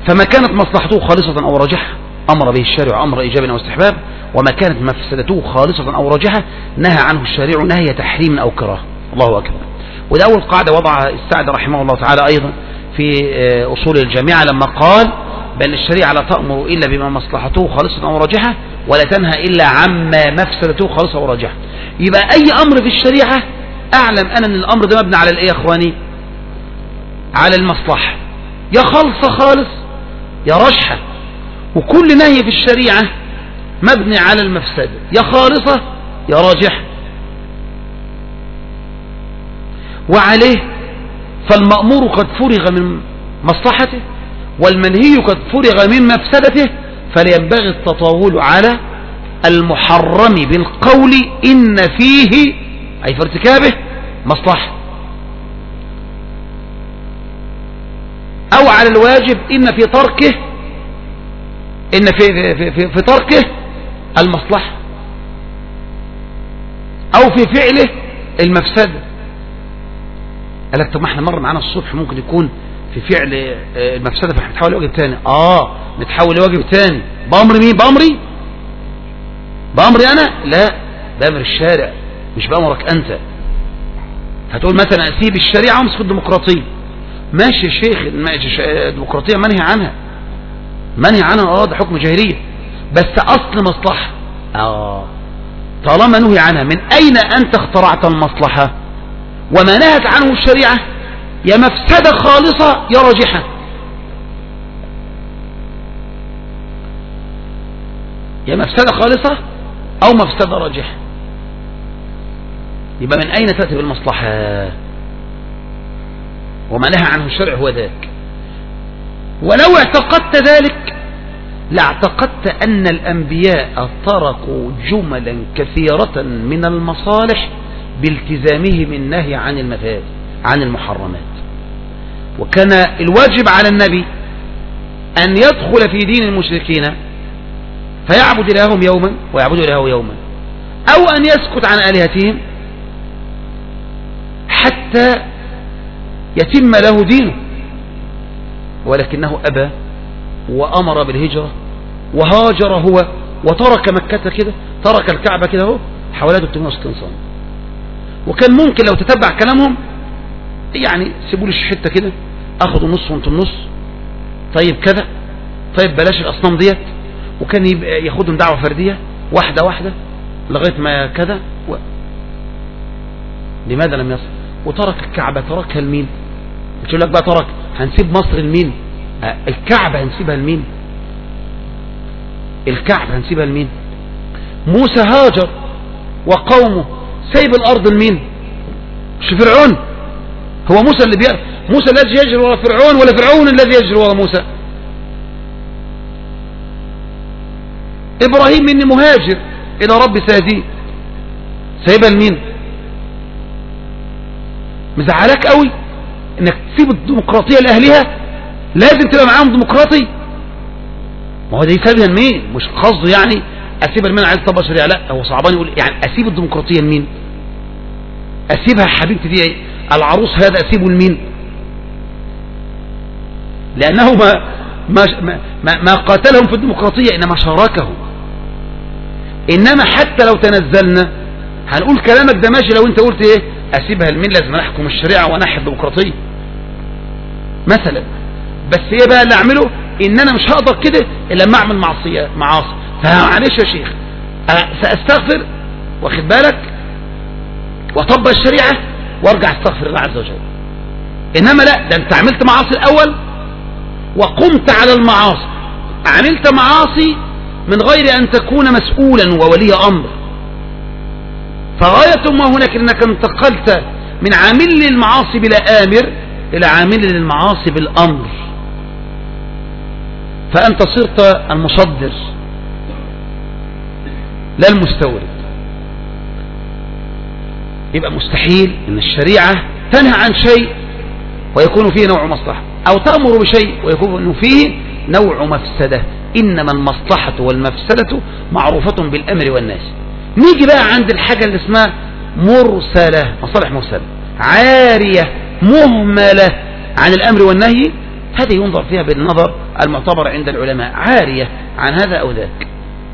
فما كانت مصلحته خالصة أو راجحة أمر به الشارع أمر إيجاب أو استحباب وما كانت مفسدته خالصة أو راجحة نهى عنه الشارع نهي تحريم أو كراهه الله أكبر وده أول قاعدة وضعها السعد رحمه الله تعالى أيضا في أصول الجامعة لما قال بأن الشريعة لا تأمر إلا بما مصلحته خالصة أو راجحة ولا تنهى إلا عما مفسدته خالصة أو راجحة يبقى أي أمر في الشريعة أعلم أنا أن الأمر ده مبني على الإيه يا أخواني على المصلحة يا خالصة خالص يا رجحة وكل نهي في الشريعة مبني على المفسدة يا خالصة يا راجحة وعليه فالمأمور قد فرغ من مصلحته والمنهي قد فرغ من مفسدته فلينبغي التطاول على المحرم بالقول إن فيه أي في ارتكابه مصلحة أو على الواجب إن في تركه إن في, في, في, في تركه المصلحة أو في فعله المفسدة قال لك طب ما احنا مر معانا الصبح ممكن يكون في فعل المفسدة فاحنا نتحول لواجب تاني اه نتحول لواجب تاني بأمر مين بأمري بأمري أنا لا بأمر الشارع مش بأمرك أنت هتقول مثلا أسيب الشريعة وامسك الديمقراطية ماشي يا شيخ الديمقراطية منهي عنها منهي عنها اه ده حكم جاهلية بس أصل مصلحة اه طالما نهي عنها من أين أنت اخترعت المصلحة وما نهت عنه الشريعة يا مفسدة خالصة يا راجحة يا مفسدة خالصة أو مفسدة راجحة يبقى من أين تأتي بالمصلحة وما نهى عنه الشرع هو ذاك ولو اعتقدت ذلك لاعتقدت أن الأنبياء تركوا جملا كثيرة من المصالح بالتزامهم النهي عن المفاد عن المحرمات وكان الواجب على النبي أن يدخل في دين المشركين فيعبد إلههم يوما ويعبد إلهه يوما أو أن يسكت عن آلهتهم حتى يتم له دينه ولكنه أبى وأمر بالهجرة وهاجر هو وترك مكة كده ترك الكعبة كده هو حوالي 360 سنة وكان ممكن لو تتبع كلامهم يعني سيبوا لي حته كده اخدوا نص وانتم نص طيب كذا طيب بلاش الاصنام ديت وكان يبقى ياخدهم دعوه فرديه واحده واحده لغايه ما كذا و... لماذا لم يصل وترك الكعبه تركها لمين بتقول لك بقى ترك هنسيب مصر لمين آه الكعبه هنسيبها لمين الكعبه هنسيبها لمين موسى هاجر وقومه سايب الارض لمين مش فرعون هو موسى اللي بيعرف موسى الذي يجري ورا فرعون ولا فرعون الذي يجري ورا موسى ابراهيم اني مهاجر الى رب سيهديه سايبها لمين مزعلاك قوي انك تسيب الديمقراطيه لاهلها لازم تبقى معاهم ديمقراطي ما هو ده يسيبها لمين مش قصده يعني اسيبها لمين عايز طبق شريعه لا هو صعبان يقول يعني اسيب الديمقراطيه لمين اسيبها حبيبتي دي ايه العروس هذا اسيبه لمين لانه ما ما ما, ما قاتلهم في الديمقراطيه انما شاركه انما حتى لو تنزلنا هنقول كلامك ده ماشي لو انت قلت ايه اسيبها لمين لازم احكم الشريعه وانحي الديمقراطيه مثلا بس ايه بقى اللي اعمله ان انا مش هقدر كده الا لما اعمل معصيه معاصي فمعلش يا شيخ ساستغفر واخد بالك واطبق الشريعه وارجع استغفر الله عز وجل انما لا ده انت عملت معاصي الاول وقمت على المعاصي عملت معاصي من غير ان تكون مسؤولا وولي امر فغاية ما هناك انك انتقلت من عامل للمعاصي بلا امر الى عامل للمعاصي بالامر فانت صرت المصدر لا المستورد يبقى مستحيل ان الشريعة تنهى عن شيء ويكون فيه نوع مصلحة او تأمر بشيء ويكون فيه نوع مفسدة انما المصلحة والمفسدة معروفة بالامر والناس نيجي بقى عند الحاجة اللي اسمها مرسلة مصالح مرسلة عارية مهملة عن الامر والنهي هذه ينظر فيها بالنظر المعتبر عند العلماء عارية عن هذا أو ذاك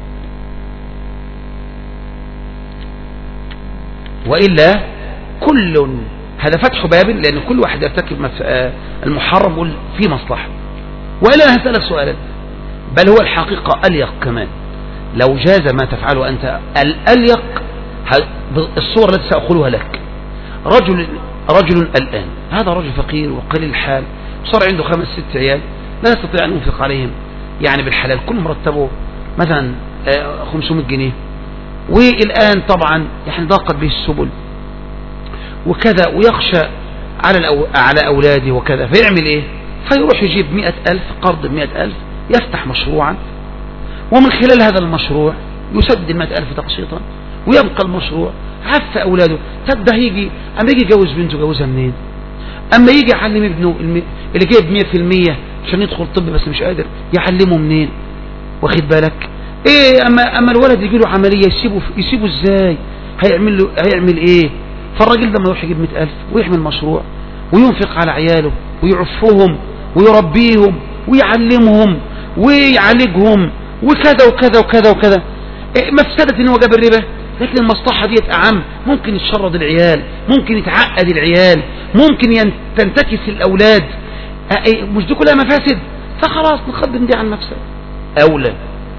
وإلا كل هذا فتح باب لأن كل واحد يرتكب آه، المحرم يقول في مصلحة وإلا هسألك سؤالا بل هو الحقيقة أليق كمان لو جاز ما تفعله أنت الأليق الصور التي سأقولها لك رجل رجل الآن هذا رجل فقير وقليل الحال صار عنده خمس ست عيال لا يستطيع أن ينفق عليهم يعني بالحلال كل مرتبه مثلا 500 آه، جنيه والآن طبعا يعني ضاقت به السبل وكذا ويخشى على الأو... على أولاده وكذا فيعمل إيه فيروح يجيب مئة ألف قرض بمئة ألف يفتح مشروعا ومن خلال هذا المشروع يسدد المئة ألف تقسيطا ويبقى المشروع عف أولاده طب ده يجي أما يجي يجوز بنته جوزها منين أما يجي يعلم ابنه اللي جايب مية في المية عشان يدخل طب بس مش قادر يعلمه منين واخد بالك ايه اما اما الولد يجي له عمليه يسيبه يسيبه ازاي هيعمل له هيعمل ايه فالراجل ده ما يروح يجيب 100000 ويعمل مشروع وينفق على عياله ويعفهم ويربيهم ويعلمهم ويعالجهم وكذا وكذا وكذا وكذا إيه مفسدة ان هو جاب الربا لكن المصلحة ديت أعم ممكن يتشرد العيال ممكن يتعقد العيال ممكن تنتكس الأولاد إيه، مش دي كلها مفاسد فخلاص نقدم دي عن مفسد أولى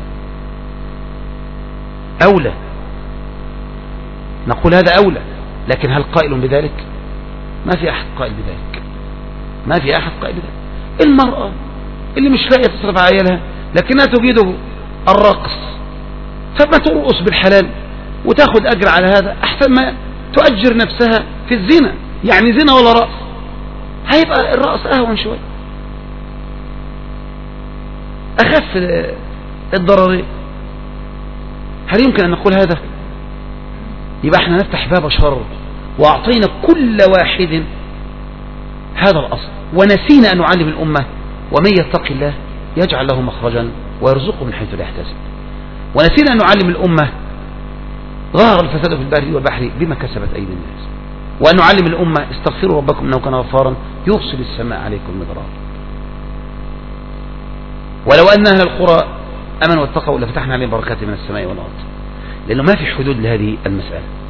أولى نقول هذا أولى لكن هل قائل بذلك ما في أحد قائل بذلك ما في أحد قائل بذلك المرأة اللي مش لاقية تصرف على عيالها لكنها تجيده الرقص فما ترقص بالحلال وتاخد أجر على هذا أحسن ما تؤجر نفسها في الزنا يعني زنا ولا رأس هيبقى الرأس أهون شوي أخف الضررين هل يمكن أن نقول هذا يبقى احنا نفتح باب شر وأعطينا كل واحد هذا الأصل ونسينا أن نعلم الأمة ومن يتق الله يجعل له مخرجا ويرزقه من حيث لا يحتسب ونسينا أن نعلم الأمة ظهر الفساد في البر والبحر بما كسبت أيدي الناس وأن نعلم الأمة استغفروا ربكم إنه كان غفارا يرسل السماء عليكم مدرارا ولو أن أهل القرى أمنوا واتقوا لفتحنا عليهم بركات من السماء والأرض لأنه ما في حدود لهذه المسألة